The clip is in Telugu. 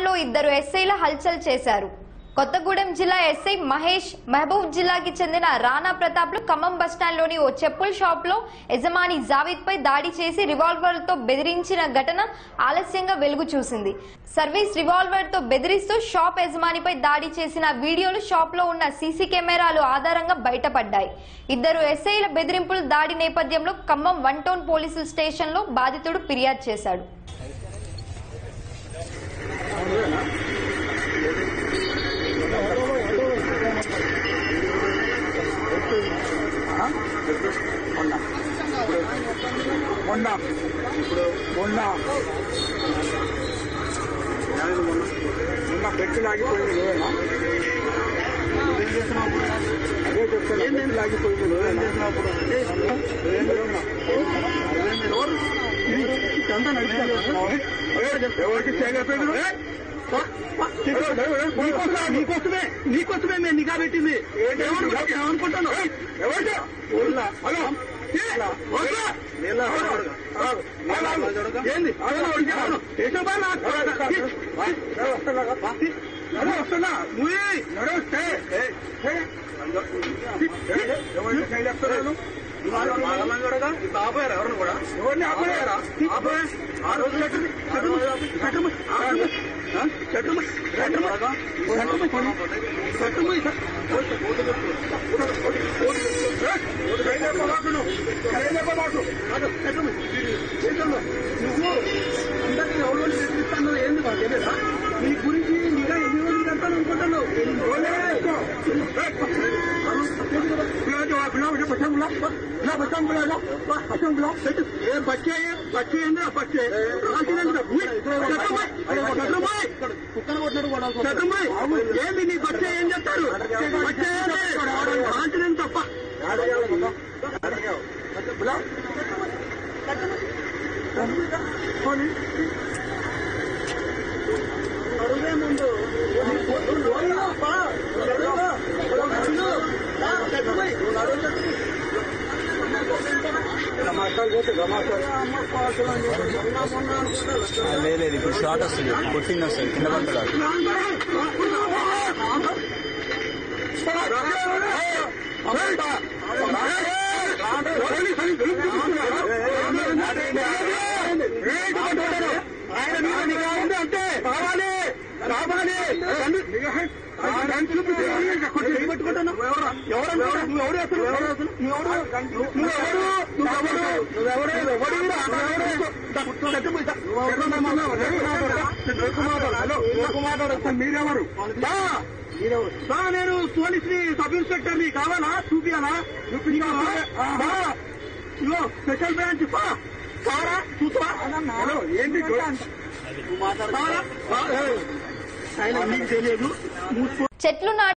లో ఇద్దరు ఎస్ఐల హల్చల్ చేశారు కొత్తగూడెం జిల్లా ఎస్ఐ మహేష్ మహబూబ్ జిల్లాకి చెందిన రాణా ప్రతాప్ లు ఖమ్మం బస్టాండ్ లోని ఓ చెప్పుల షాప్ లో యజమాని జావీద్ పై దాడి చేసి రివాల్వర్ తో బెదిరించిన ఘటన ఆలస్యంగా వెలుగు చూసింది సర్వీస్ రివాల్వర్ తో బెదిరిస్తూ షాప్ యజమానిపై దాడి చేసిన వీడియోలు షాప్ లో ఉన్న సీసీ కెమెరాలు ఆధారంగా బయటపడ్డాయి ఇద్దరు ఎస్ఐల బెదిరింపుల దాడి నేపథ్యంలో ఖమ్మం వన్ టౌన్ పోలీసుల స్టేషన్ లో బాధితుడు ఫిర్యాదు చేశాడు మొన్న ఇప్పుడు మొన్న మొన్న పెట్టి లాగిపోయింది నువ్వేనా అదే చెప్తాను పెట్టి లాగిపోయింది నువ్వేనా ఇదంతా నడిచాను ఎవరికి చేయలేకపోయింది నీకోసమే నీకోసమే మేము నిఘా పెట్టింది ఏమనుకుంటాను హలో ఏంది వస్తున్నా నువ్వే నడవస్తే ఎవరిని చేయలేకపోయాను ఆపారు ఎవరిని కూడా ఎవరిని ఆపారా ఆపారు ఆ రోజు నువ్వు అందరికీ ఎవరు తెప్పిస్తాను ఏంది మాకు తెలియదా నీ గురించి నీగా ఎన్ని రోజులు కడతాను అనుకుంటాను बच्चे बच्चे बच्चे ఏంది నీ బచ్చ ఏం చెప్తారు బచ్చ కాంటినెంట్ తప్ప అరుగే ముందు లేదు ఇప్పుడు షార్ట్ వస్తుంది కొట్టింగ్ వస్తుంది కింద పడతాడు ఆయన మీద నిఘా ఉంది అంటే రావాలి రావాలి పెట్టుకుంటాను ఎవరు నువ్వెవరు వేస్తున్నావు? నువ్వెవరు నువ్వెవరు నువ్వెవరు నువ్వెవరు మీరెవరు నేను పోలీస్ ని సబ్ ఇన్స్పెక్టర్ ని కావాలా చూపియాలా చూపించాలా ఇగో స్పెషల్ బ్రాంచ్ పా కారా చూసా హలో ఏంటి ఆయన మీకు తెలియదు మూసుకో చెట్లు నాటి